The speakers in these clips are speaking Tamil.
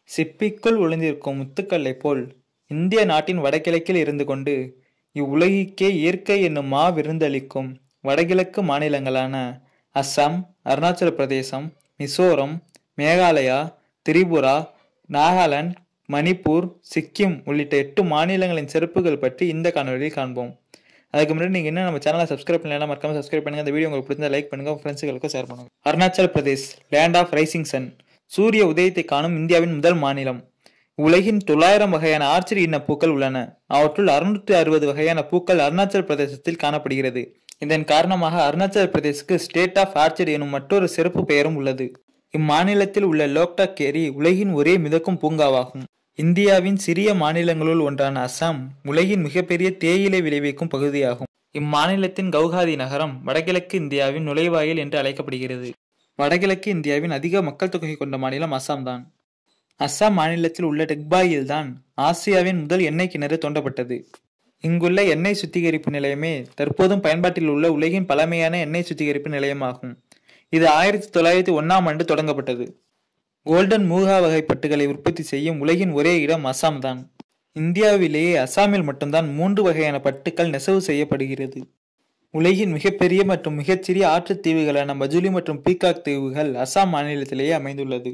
சிப்பிக்குள் ஒளிந்திருக்கும் முத்துக்கள்ளைப் போல் இந்திய நாட்டின் வடகிழக்கில் இருந்து கொண்டு இவ்வுலகிற்கே இயற்கை என்னும் மா விருந்தளிக்கும் வடகிழக்கு மாநிலங்களான அஸ்ஸாம் அருணாச்சல பிரதேசம் மிசோரம் மேகாலயா திரிபுரா நாகாலாந்து மணிப்பூர் சிக்கிம் உள்ளிட்ட எட்டு மாநிலங்களின் சிறப்புகள் பற்றி இந்த காணொலியில் காண்போம் அதுக்கு முன்னாடி நீங்கள் இன்னும் நம்ம சேனலை சப்ஸ்கிரைப் பண்ணலாம் மறக்காம சப்ஸ்கிரைப் பண்ணுங்க அந்த வீடியோ உங்களுக்கு பிடிச்சா லைக் பண்ணுங்க உங்க ஃப்ரெண்ட்ஸுகளுக்கும் ஷேர் பண்ணுங்க Arunachal Pradesh land of rising sun சூரிய உதயத்தை காணும் இந்தியாவின் முதல் மாநிலம் உலகின் தொள்ளாயிரம் வகையான ஆர்ச்சரி இன பூக்கள் உள்ளன அவற்றுள் அறுநூற்றி அறுபது வகையான பூக்கள் அருணாச்சல் பிரதேசத்தில் காணப்படுகிறது இதன் காரணமாக அருணாச்சல் பிரதேசுக்கு ஸ்டேட் ஆஃப் ஆர்ச்சரி எனும் மற்றொரு சிறப்பு பெயரும் உள்ளது இம்மாநிலத்தில் உள்ள லோக்டாக் ஏரி உலகின் ஒரே மிதக்கும் பூங்காவாகும் இந்தியாவின் சிறிய மாநிலங்களுள் ஒன்றான அஸ்ஸாம் உலகின் மிகப்பெரிய தேயிலை விளைவிக்கும் பகுதியாகும் இம்மாநிலத்தின் கவுஹாதி நகரம் வடகிழக்கு இந்தியாவின் நுழைவாயில் என்று அழைக்கப்படுகிறது வடகிழக்கு இந்தியாவின் அதிக மக்கள் தொகை கொண்ட மாநிலம் அஸ்ஸாம் தான் அஸ்ஸாம் மாநிலத்தில் உள்ள டெக்பாயில் தான் ஆசியாவின் முதல் எண்ணெய் கிணறு தோண்டப்பட்டது இங்குள்ள எண்ணெய் சுத்திகரிப்பு நிலையமே தற்போதும் பயன்பாட்டில் உள்ள உலகின் பழமையான எண்ணெய் சுத்திகரிப்பு நிலையமாகும் இது ஆயிரத்தி தொள்ளாயிரத்தி ஒன்னாம் ஆண்டு தொடங்கப்பட்டது கோல்டன் மூகா வகை பட்டுகளை உற்பத்தி செய்யும் உலகின் ஒரே இடம் அசாம் தான் இந்தியாவிலேயே அசாமில் மட்டும்தான் மூன்று வகையான பட்டுக்கள் நெசவு செய்யப்படுகிறது உலகின் மிகப்பெரிய மற்றும் மிகச்சிறிய ஆற்றுத் தீவுகளான மஜுலி மற்றும் பீகாக் தீவுகள் அசாம் மாநிலத்திலேயே அமைந்துள்ளது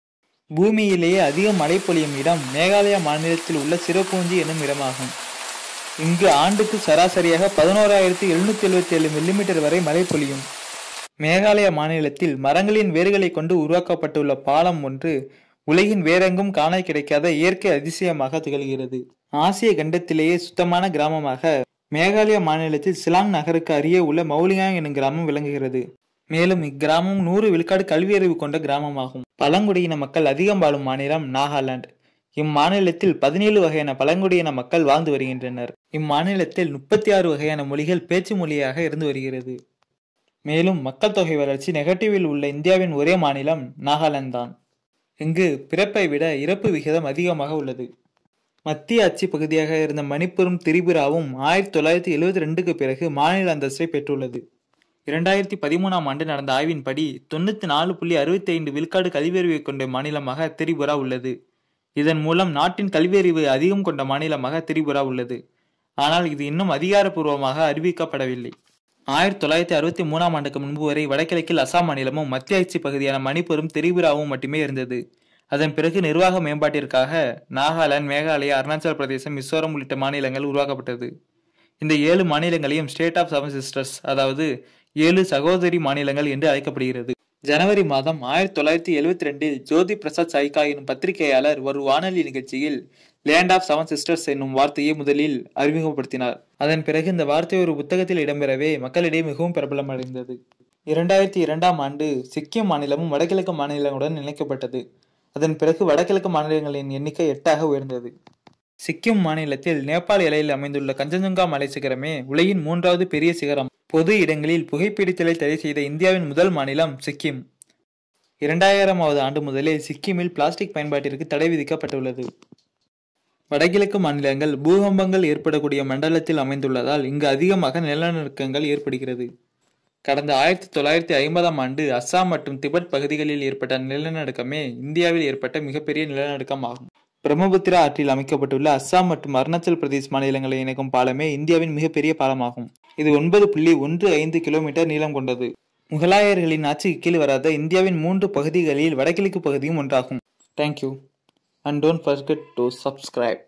பூமியிலேயே அதிக மழை பொழியும் இடம் மேகாலயா மாநிலத்தில் உள்ள சிறப்பூஞ்சி எனும் இடமாகும் இங்கு ஆண்டுக்கு சராசரியாக பதினோராயிரத்தி எழுநூத்தி எழுபத்தி ஏழு மில்லிமீட்டர் வரை மழை பொழியும் மேகாலய மாநிலத்தில் மரங்களின் வேர்களை கொண்டு உருவாக்கப்பட்டுள்ள பாலம் ஒன்று உலகின் வேறெங்கும் காண கிடைக்காத இயற்கை அதிசயமாக திகழ்கிறது ஆசிய கண்டத்திலேயே சுத்தமான கிராமமாக மேகாலய மாநிலத்தில் சிலாங் நகருக்கு அருகே உள்ள மௌலியாங் எனும் கிராமம் விளங்குகிறது மேலும் இக்கிராமம் நூறு விழுக்காடு கல்வியறிவு கொண்ட கிராமமாகும் பழங்குடியின மக்கள் அதிகம் வாழும் மாநிலம் நாகாலாந்து இம்மாநிலத்தில் பதினேழு வகையான பழங்குடியின மக்கள் வாழ்ந்து வருகின்றனர் இம்மாநிலத்தில் முப்பத்தி ஆறு வகையான மொழிகள் பேச்சு மொழியாக இருந்து வருகிறது மேலும் மக்கள் தொகை வளர்ச்சி நெகட்டிவில் உள்ள இந்தியாவின் ஒரே மாநிலம் நாகாலாந்து தான் இங்கு பிறப்பை விட இறப்பு விகிதம் அதிகமாக உள்ளது மத்திய ஆட்சி பகுதியாக இருந்த மணிப்புரும் திரிபுராவும் ஆயிரத்தி தொள்ளாயிரத்தி எழுபத்தி ரெண்டுக்கு பிறகு மாநில அந்தஸ்தை பெற்றுள்ளது இரண்டாயிரத்தி பதிமூணாம் ஆண்டு நடந்த ஆய்வின்படி தொண்ணூத்தி நாலு புள்ளி அறுபத்தி ஐந்து விழுக்காடு கல்வியறிவை கொண்ட மாநிலமாக திரிபுரா உள்ளது இதன் மூலம் நாட்டின் கல்வியறிவு அதிகம் கொண்ட மாநிலமாக திரிபுரா உள்ளது ஆனால் இது இன்னும் அதிகாரப்பூர்வமாக அறிவிக்கப்படவில்லை ஆயிரத்தி தொள்ளாயிரத்தி அறுபத்தி மூணாம் ஆண்டுக்கு முன்பு வரை வடகிழக்கில் அசாம் மாநிலமும் மத்திய ஆட்சி பகுதியான மணிப்பூரும் திரிபுராவும் மட்டுமே இருந்தது அதன் பிறகு நிர்வாக மேம்பாட்டிற்காக நாகாலாந்து மேகாலயா அருணாச்சல பிரதேசம் மிசோரம் உள்ளிட்ட மாநிலங்கள் உருவாக்கப்பட்டது இந்த ஏழு மாநிலங்களையும் ஸ்டேட் ஆஃப் செவன் சிஸ்டர்ஸ் அதாவது ஏழு சகோதரி மாநிலங்கள் என்று அழைக்கப்படுகிறது ஜனவரி மாதம் ஆயிரத்தி தொள்ளாயிரத்தி எழுவத்தி ரெண்டில் ஜோதி பிரசாத் சைகா எனும் பத்திரிகையாளர் ஒரு வானொலி நிகழ்ச்சியில் லேண்ட் ஆஃப் செவன் சிஸ்டர்ஸ் என்னும் வார்த்தையை முதலில் அறிமுகப்படுத்தினார் அதன் பிறகு இந்த வார்த்தை ஒரு புத்தகத்தில் இடம்பெறவே மக்களிடையே மிகவும் பிரபலமடைந்தது இரண்டாயிரத்தி இரண்டாம் ஆண்டு சிக்கிம் மாநிலமும் வடகிழக்கு மாநிலங்களுடன் இணைக்கப்பட்டது அதன் பிறகு வடகிழக்கு மாநிலங்களின் எண்ணிக்கை எட்டாக உயர்ந்தது சிக்கிம் மாநிலத்தில் நேபாள் எல்லையில் அமைந்துள்ள கஞ்சஞ்சுங்கா மலை சிகரமே உலகின் மூன்றாவது பெரிய சிகரம் பொது இடங்களில் புகைப்பிடித்தலை தடை செய்த இந்தியாவின் முதல் மாநிலம் சிக்கிம் இரண்டாயிரமாவது ஆண்டு முதலே சிக்கிமில் பிளாஸ்டிக் பயன்பாட்டிற்கு தடை விதிக்கப்பட்டுள்ளது வடகிழக்கு மாநிலங்கள் பூகம்பங்கள் ஏற்படக்கூடிய மண்டலத்தில் அமைந்துள்ளதால் இங்கு அதிகமாக நிலநடுக்கங்கள் ஏற்படுகிறது கடந்த ஆயிரத்தி தொள்ளாயிரத்தி ஐம்பதாம் ஆண்டு அஸ்ஸாம் மற்றும் திபெத் பகுதிகளில் ஏற்பட்ட நிலநடுக்கமே இந்தியாவில் ஏற்பட்ட மிகப்பெரிய நிலநடுக்கம் ஆகும் பிரம்மபுத்திரா ஆற்றில் அமைக்கப்பட்டுள்ள அஸ்ஸாம் மற்றும் அருணாச்சல் பிரதேஷ் மாநிலங்களை இணைக்கும் பாலமே இந்தியாவின் மிகப்பெரிய பாலமாகும் இது ஒன்பது புள்ளி ஒன்று ஐந்து கிலோமீட்டர் நீளம் கொண்டது முகலாயர்களின் ஆட்சிக்கு கீழ் வராத இந்தியாவின் மூன்று பகுதிகளில் வடகிழக்கு பகுதியும் ஒன்றாகும் thank you and don't forget to subscribe